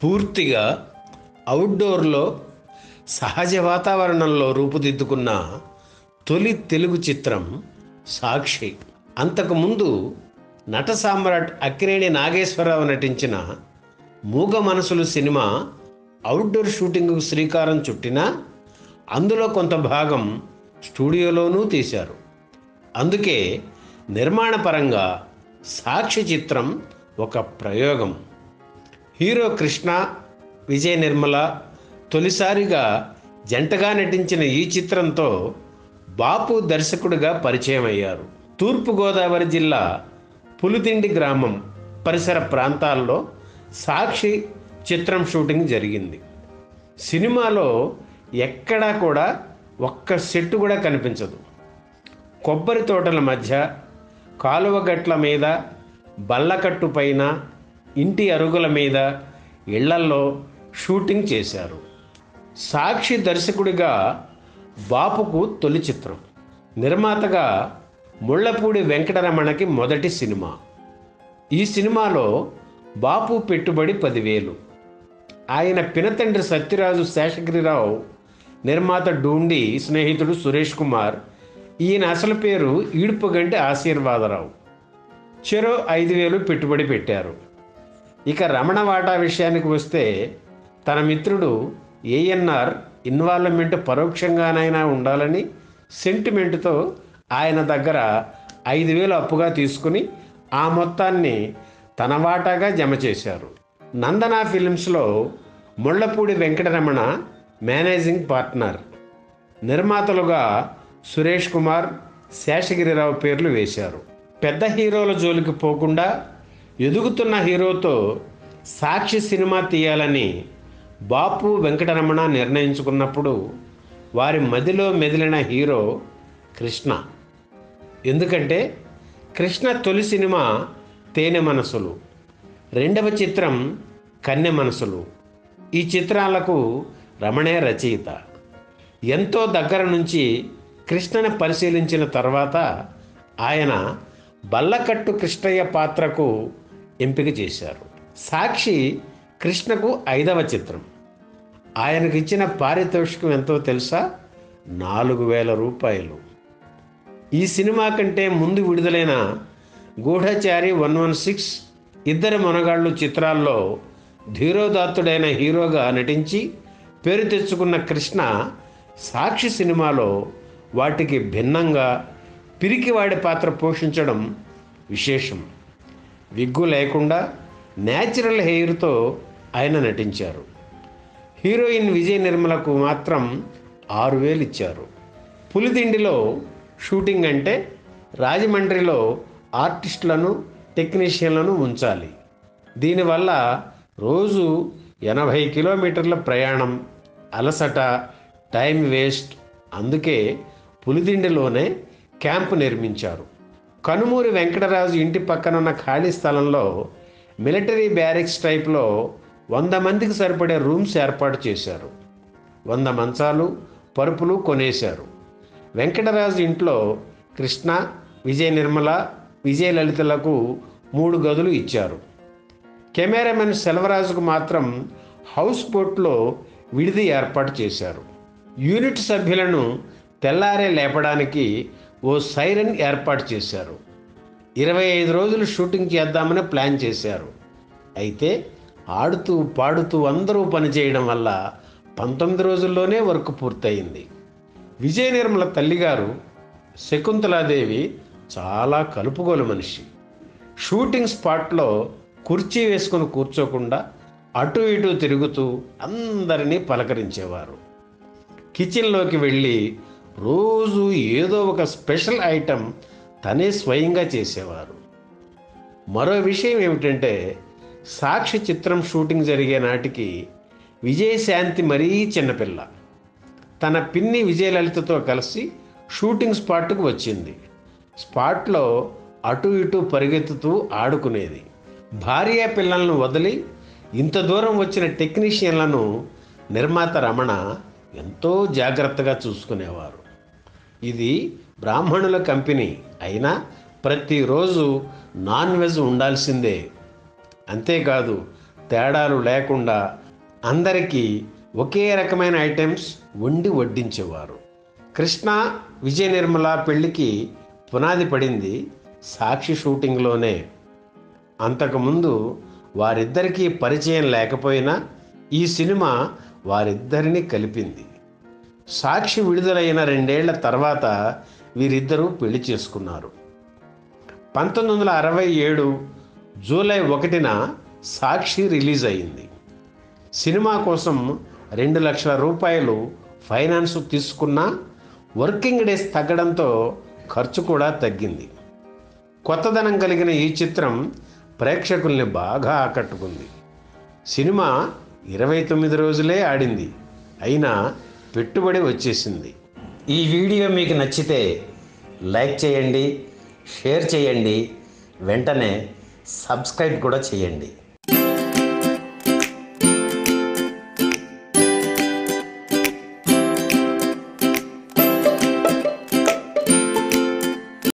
పూర్తిగా అవుట్డోర్లో సహజ వాతావరణంలో రూపుదిద్దుకున్న తొలి తెలుగు చిత్రం సాక్షి అంతకుముందు నట సామ్రాట్ అక్కినేని నాగేశ్వరరావు నటించిన మూగ మనసులు సినిమా అవుట్డోర్ షూటింగ్కు శ్రీకారం చుట్టినా అందులో కొంత భాగం స్టూడియోలోనూ తీశారు అందుకే నిర్మాణపరంగా సాక్షి చిత్రం ఒక ప్రయోగం హీరో కృష్ణ విజయ నిర్మల తొలిసారిగా జంటగా నటించిన ఈ చిత్రంతో బాపు దర్శకుడిగా పరిచయం అయ్యారు తూర్పుగోదావరి జిల్లా పులిదిండి గ్రామం పరిసర ప్రాంతాల్లో సాక్షి చిత్రం షూటింగ్ జరిగింది సినిమాలో ఎక్కడా కూడా ఒక్క సెట్టు కూడా కనిపించదు కొబ్బరి తోటల మధ్య కాలువ గట్ల మీద బల్లకట్టు పైన ఇంటి అరుగుల మీద ఇళ్లల్లో షూటింగ్ చేశారు సాక్షి దర్శకుడిగా బాపుకు తొలి చిత్రం నిర్మాతగా ముళ్ళపూడి వెంకటరమణకి మొదటి సినిమా ఈ సినిమాలో బాపు పెట్టుబడి పదివేలు ఆయన పినతండ్రి సత్యరాజు శేషగిరిరావు నిర్మాత డూండి స్నేహితుడు సురేష్ కుమార్ ఈయన అసలు పేరు ఈడుపుగంటి ఆశీర్వాదరావు చెరో ఐదు వేలు పెట్టుబడి పెట్టారు ఇక రమణ వాటా విషయానికి వస్తే తన మిత్రుడు ఏఎన్ఆర్ ఇన్వాల్వ్మెంట్ పరోక్షంగానైనా ఉండాలని సెంటిమెంట్తో ఆయన దగ్గర ఐదు వేలు అప్పుగా తీసుకుని ఆ మొత్తాన్ని తన వాటాగా జమ చేశారు నందన ఫిలిమ్స్లో ముళ్ళపూడి వెంకటరమణ మేనేజింగ్ పార్ట్నర్ నిర్మాతలుగా సురేష్ కుమార్ శేషగిరిరావు పేర్లు వేశారు పెద్ద హీరోల జోలికి పోకుండా ఎదుగుతున్న హీరోతో సాక్షి సినిమా తీయాలని బాపు వెంకటరమణ నిర్ణయించుకున్నప్పుడు వారి మదిలో మెదిలిన హీరో కృష్ణ ఎందుకంటే కృష్ణ తొలి సినిమా తేనె మనసులు రెండవ చిత్రం కన్నె మనసులు ఈ చిత్రాలకు రమణే రచయిత ఎంతో దగ్గర నుంచి కృష్ణని పరిశీలించిన తర్వాత ఆయన బల్లకట్టు కృష్ణయ్య పాత్రకు ఎంపిక చేశారు సాక్షి కృష్ణకు ఐదవ చిత్రం ఆయనకు ఇచ్చిన పారితోషికం ఎంతో తెలుసా నాలుగు వేల రూపాయలు ఈ సినిమా కంటే ముందు విడుదలైన గూఢచారి వన్ వన్ సిక్స్ ఇద్దరు మనగాళ్ళు చిత్రాల్లో ధీరోదాత్తుడైన హీరోగా నటించి పేరు తెచ్చుకున్న కృష్ణ సాక్షి సినిమాలో వాటికి భిన్నంగా పిరికివాడి పాత్ర పోషించడం విశేషం విగ్గు లేకుండా న్యాచురల్ హెయిర్తో ఆయన నటించారు హీరోయిన్ విజయ నిర్మలకు మాత్రం ఆరు వేలు ఇచ్చారు పులిదిండిలో షూటింగ్ అంటే రాజమండ్రిలో ఆర్టిస్టులను టెక్నీషియన్లను ఉంచాలి దీనివల్ల రోజు ఎనభై కిలోమీటర్ల ప్రయాణం అలసట టైం వేస్ట్ అందుకే పులిదిండిలోనే క్యాంపు నిర్మించారు కనుమూరి వెంకటరాజు ఇంటి పక్కనున్న ఖాళీ స్థలంలో మిలిటరీ బ్యారిక్స్ టైప్లో వంద మందికి సరిపడే రూమ్స్ ఏర్పాటు చేశారు వంద మంచాలు పరుపులు కొనేశారు వెంకటరాజు ఇంట్లో కృష్ణ విజయ నిర్మల విజయ లలితలకు మూడు గదులు ఇచ్చారు కెమెరామెన్ సెల్వరాజుకు మాత్రం హౌస్ బోట్లో విడిది ఏర్పాటు చేశారు యూనిట్ సభ్యులను తెల్లారే లేపడానికి ఓ సైరన్ ఏర్పాటు చేశారు ఇరవై ఐదు రోజులు షూటింగ్ చేద్దామని ప్లాన్ చేశారు అయితే ఆడుతూ పాడుతూ అందరూ పనిచేయడం వల్ల పంతొమ్మిది రోజుల్లోనే వర్క్ పూర్తయింది విజయ నిర్మల తల్లిగారు శకుంతలాదేవి చాలా కలుపుగోలు మనిషి షూటింగ్ స్పాట్లో కుర్చీ వేసుకుని కూర్చోకుండా అటు ఇటు తిరుగుతూ అందరినీ పలకరించేవారు కిచెన్లోకి వెళ్ళి రోజు ఏదో ఒక స్పెషల్ ఐటెం తనే స్వయంగా చేసేవారు మరో విషయం ఏమిటంటే సాక్షి చిత్రం షూటింగ్ జరిగే నాటికి విజయశాంతి మరీ చిన్నపిల్ల తన పిన్ని విజయలలితతో కలిసి షూటింగ్ స్పాట్కు వచ్చింది స్పాట్లో అటు ఇటు పరిగెత్తుతూ ఆడుకునేది భార్య పిల్లలను వదిలి ఇంత దూరం వచ్చిన టెక్నీషియన్లను నిర్మాత రమణ ఎంతో జాగ్రత్తగా చూసుకునేవారు ఇది బ్రాహ్మణుల కంపెనీ అయినా ప్రతిరోజు నాన్ వెజ్ ఉండాల్సిందే అంతేకాదు తేడాలు లేకుండా అందరికీ ఒకే రకమైన ఐటమ్స్ వండి వడ్డించేవారు కృష్ణ విజయ నిర్మల పెళ్లికి పునాది పడింది సాక్షి షూటింగ్లోనే అంతకుముందు వారిద్దరికీ పరిచయం లేకపోయినా ఈ సినిమా వారిద్దరిని కలిపింది సాక్షి విడుదలైన రెండేళ్ల తర్వాత వీరిద్దరూ పెళ్లి చేసుకున్నారు పంతొమ్మిది వందల అరవై ఏడు జూలై ఒకటిన సాక్షి రిలీజ్ అయింది సినిమా కోసం రెండు లక్షల రూపాయలు ఫైనాన్స్ తీసుకున్నా వర్కింగ్ డేస్ తగ్గడంతో ఖర్చు కూడా తగ్గింది కొత్తదనం కలిగిన ఈ చిత్రం ప్రేక్షకుల్ని బాగా ఆకట్టుకుంది సినిమా ఇరవై తొమ్మిది రోజులే ఆడింది అయినా పెట్టుబడి వచ్చేసింది ఈ వీడియో మీకు నచ్చితే లైక్ చేయండి షేర్ చేయండి వెంటనే సబ్స్క్రైబ్ కూడా చేయండి